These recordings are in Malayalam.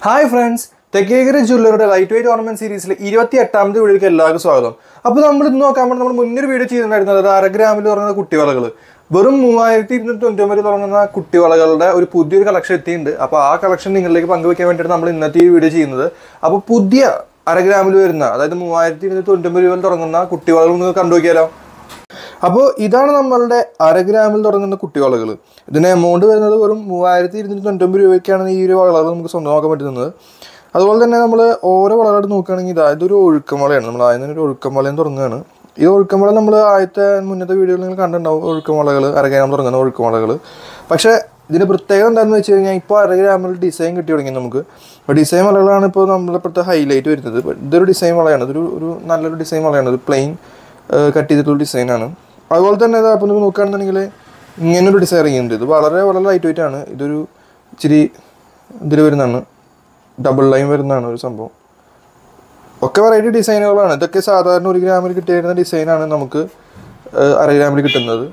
ഹായ് ഫ്രണ്ട്സ് തെക്കേക്കര ജ്വല്ലറിയുടെ ലൈറ്റ് വെയിറ്റ് ഓർണമെന്റ് സീരീസിലെ ഇരുപത്തി എട്ടാമത്തെ വീഡിയോക്ക് എല്ലാവർക്കും സ്വാഗതം അപ്പോൾ നമ്മൾ ഇന്ന് നോക്കാൻ വേണ്ടി നമ്മൾ മുന്നൊരു വീഡിയോ ചെയ്തിട്ടുണ്ടായിരുന്നത് അത് അര ഗ്രാമിൽ തുടങ്ങുന്ന കുട്ടിവളകൾ വെറും മൂവായിരത്തി ഇരുന്നൂറ്റി തൊണ്ണൂറ്റി തുടങ്ങുന്ന കുട്ടിവളകളുടെ ഒരു പുതിയൊരു കളക്ഷൻ എത്തിയിട്ടുണ്ട് അപ്പോൾ ആ കളക്ഷൻ നിങ്ങളിലേക്ക് പങ്കുവെക്കാൻ വേണ്ടിയിട്ട് നമ്മൾ ഇന്നത്തെ ഈ വീഡിയോ ചെയ്യുന്നത് അപ്പോൾ പുതിയ അര ഗ്രാമിൽ വരുന്ന അതായത് മൂവായിരത്തി ഇരുന്നൂറ്റി തൊണ്ണൂറ്റി രൂപയിൽ തുടങ്ങുന്ന കുട്ടിവളകൾ നിങ്ങൾക്ക് കണ്ടുനോക്കിയാലോ അപ്പോൾ ഇതാണ് നമ്മളുടെ അര ഗ്രാമിൽ തുടങ്ങുന്ന കുട്ടിവളകൾ ഇതിന് എമൗണ്ട് വരുന്നത് വെറും മൂവായിരത്തി ഇരുന്നൂറ്റി തൊണ്ണൂറ്റൊമ്പത് രൂപയ്ക്കാണ് ഈ ഒരു വളകൾ നമുക്ക് സ്വന്തമാക്കാൻ പറ്റുന്നത് അതുപോലെ തന്നെ നമ്മൾ ഓരോ വളകളായിട്ട് നോക്കുകയാണെങ്കിൽ ഇതാ ഇതൊരു ഒഴുക്കമളയാണ് നമ്മൾ ആദ്യം തന്നെ ഒരു ഒഴുക്കമലയും തുടങ്ങുകയാണ് ഈ ഒഴുക്കമല നമ്മൾ ആദ്യത്തെ മുന്നത്തെ വീഡിയോയിൽ നിങ്ങൾ കണ്ടിട്ടുണ്ടാവും ഒഴുക്കമളകൾ അര ഗ്രാം തുടങ്ങുന്ന ഒഴുക്കമളകൾ പക്ഷേ ഇതിൻ്റെ പ്രത്യേകത എന്താണെന്ന് വെച്ച് കഴിഞ്ഞാൽ ഇപ്പോൾ അര ഗ്രാമിൽ ഡിസൈൻ കിട്ടി തുടങ്ങി നമുക്ക് അപ്പോൾ ഡിസൈൻ വളകളാണ് ഇപ്പോൾ നമ്മുടെ ഇപ്പോഴത്തെ ഹൈലൈറ്റ് വരുന്നത് ഇതൊരു ഡിസൈൻ വളയാണ് ഇതൊരു ഒരു നല്ലൊരു ഡിസൈൻ വളയാണ് ഇത് പ്ലെയിൻ കട്ട് ചെയ്തിട്ടുള്ള ഡിസൈനാണ് അതുപോലെ തന്നെ ഇതാ അപ്പോൾ നിങ്ങൾ നോക്കുകയാണെന്നുണ്ടെങ്കിൽ ഇങ്ങനൊരു ഡിസൈൻ ഇറങ്ങിയിട്ടുണ്ട് ഇത് വളരെ വളരെ ലൈറ്റ് വെയിറ്റ് ആണ് ഇതൊരു ഇച്ചിരി ഇതിൽ വരുന്നതാണ് ഡബിൾ ലൈൻ വരുന്നതാണ് ഒരു സംഭവം ഒക്കെ വെറൈറ്റി ഡിസൈനുകളാണ് ഇതൊക്കെ സാധാരണ ഒരു ഗ്രാമിൽ കിട്ടിയിരുന്ന ഡിസൈനാണ് നമുക്ക് ഏഹ്, അര ഗ്രാമിൽ കിട്ടുന്നത്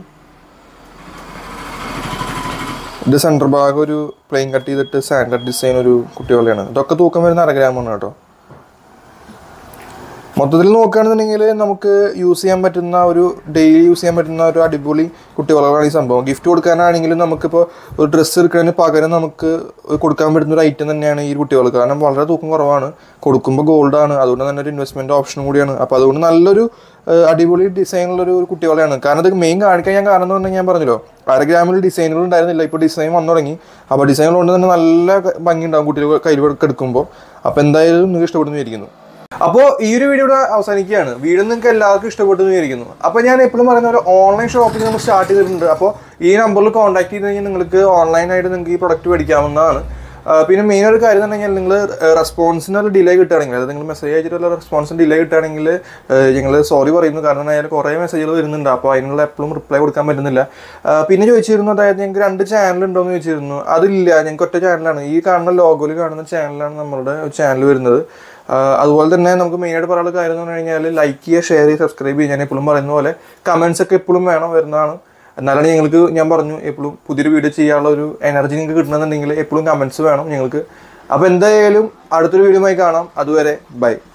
ഇത് സെൻറ്റർ ഭാഗം ഒരു പ്ലെയിൻ കട്ട് ചെയ്തിട്ട് സാൻഡ് കട്ട് ഡിസൈൻ ഒരു കുട്ടികളെയാണ് ഇതൊക്കെ തൂക്കം വരുന്ന അര ഗ്രാമാണ് കേട്ടോ മൊത്തത്തിൽ നോക്കുകയാണെന്നുണ്ടെങ്കിൽ നമുക്ക് യൂസ് ചെയ്യാൻ പറ്റുന്ന ഒരു ഡെയിലി യൂസ് ചെയ്യാൻ പറ്റുന്ന ഒരു അടിപൊളി കുട്ടികളാണ് ഈ സംഭവം ഗിഫ്റ്റ് കൊടുക്കാനാണെങ്കിലും നമുക്കിപ്പോൾ ഒരു ഡ്രസ്സ് എടുക്കുന്നതിന് പകരം നമുക്ക് കൊടുക്കാൻ പറ്റുന്ന ഒരു ഐറ്റം തന്നെയാണ് ഈ കുട്ടികൾ കാരണം വളരെ തൂക്കം കുറവാണ് കൊടുക്കുമ്പോൾ ഗോൾഡാണ് അതുകൊണ്ട് തന്നെ ഒരു ഇൻവെസ്റ്റ്മെൻറ്റ് ഓപ്ഷൻ കൂടിയാണ് അപ്പോൾ അതുകൊണ്ട് നല്ലൊരു ഏഹ്, അടിപൊളി ഡിസൈനുള്ള ഒരു കുട്ടികളെയാണ് കാരണം ഇത് മെയിൻ കാണിക്കാൻ ഞാൻ കാരണം എന്ന് പറഞ്ഞാൽ ഞാൻ പറഞ്ഞല്ലോ അര ഗ്രാമിൽ ഡിസൈനുകൾ ഉണ്ടായിരുന്നില്ല ഇപ്പോൾ ഡിസൈൻ വന്നു തുടങ്ങി അപ്പോൾ ഡിസൈനുകൾ കൊണ്ട് തന്നെ നല്ല ഭംഗി ഉണ്ടാവും കുട്ടികൾ കയ്യിൽ എടുക്കുമ്പോൾ അപ്പോൾ എന്തായാലും നിങ്ങൾക്ക് ഇഷ്ടപ്പെടുന്നു വിചാരിക്കുന്നു അപ്പോൾ ഈ ഒരു വീഡിയോ ഇവിടെ അവസാനിക്കുകയാണ് വീഡിയോ നിങ്ങൾക്ക് എല്ലാവർക്കും ഇഷ്ടപ്പെട്ടു എന്ന് വിചാരിക്കുന്നു അപ്പോൾ ഞാൻ എപ്പോഴും പറയുന്ന പോലെ ഓൺലൈൻ ഷോപ്പിംഗ് നമ്മൾ സ്റ്റാർട്ട് ചെയ്തിട്ടുണ്ട് അപ്പോൾ ഈ നമ്പറിൽ കോൺടാക്ട് ചെയ്ത് കഴിഞ്ഞാൽ നിങ്ങൾക്ക് ഓൺലൈനായിട്ട് നിങ്ങൾക്ക് ഈ പ്രൊഡക്റ്റ് മേടിക്കാവുന്നതാണ് ആ, പിന്നെ മെയിൻ ഒരു കാര്യം എന്ന് പറഞ്ഞാൽ നിങ്ങൾ റെസ്പോൺസിന് ഒരു ഡിലേ കിട്ടുകയാണെങ്കിൽ അതായത് നിങ്ങൾ മെസ്സേജ് അയച്ചിട്ടുള്ള റെസ്പോൺസിന് ഡിലേ കിട്ടുകയാണെങ്കിൽ ഞങ്ങൾ സോറി പറയുന്നു കാരണം അയാൾ കുറേ മെസ്സേജുകൾ വരുന്നുണ്ട് അപ്പോൾ അതിനുള്ള എപ്പോഴും റിപ്ലൈ കൊടുക്കാൻ പറ്റുന്നില്ല ആ, പിന്നെ ചോദിച്ചിരുന്നു അതായത് ഞങ്ങൾക്ക് രണ്ട് ചാനൽ ഉണ്ടോ എന്ന് ചോദിച്ചിരുന്നു അതില്ല ഞങ്ങൾക്ക് ഒറ്റ ചാനലാണ് ഈ കാണുന്ന ലോഗോയിൽ കാണുന്ന ചാനലാണ് നമ്മളുടെ ചാനൽ വരുന്നത് ആ, അതുപോലെ തന്നെ നമുക്ക് മെയിനായിട്ട് പറയാനുള്ള കാര്യം എന്ന് പറഞ്ഞു കഴിഞ്ഞാൽ ലൈക്ക് ചെയ്യുക ഷെയർ ചെയ്യുക സബ്സ്ക്രൈബ് ചെയ്യുക ഞാൻ എപ്പോഴും പറയുന്ന പോലെ കമൻസ് ഒക്കെ എപ്പോഴും വേണം വരുന്നതാണ് എന്നാലാണ് ഞങ്ങൾക്ക് ഞാൻ പറഞ്ഞു എപ്പോഴും പുതിയൊരു വീഡിയോ ചെയ്യാനുള്ള ഒരു എനർജി നിങ്ങൾക്ക് കിട്ടണമെന്നുണ്ടെങ്കിൽ എപ്പോഴും കമൻസ് വേണം ഞങ്ങൾക്ക് അപ്പോൾ എന്തായാലും അടുത്തൊരു വീഡിയോ കാണാം അതുവരെ ബൈ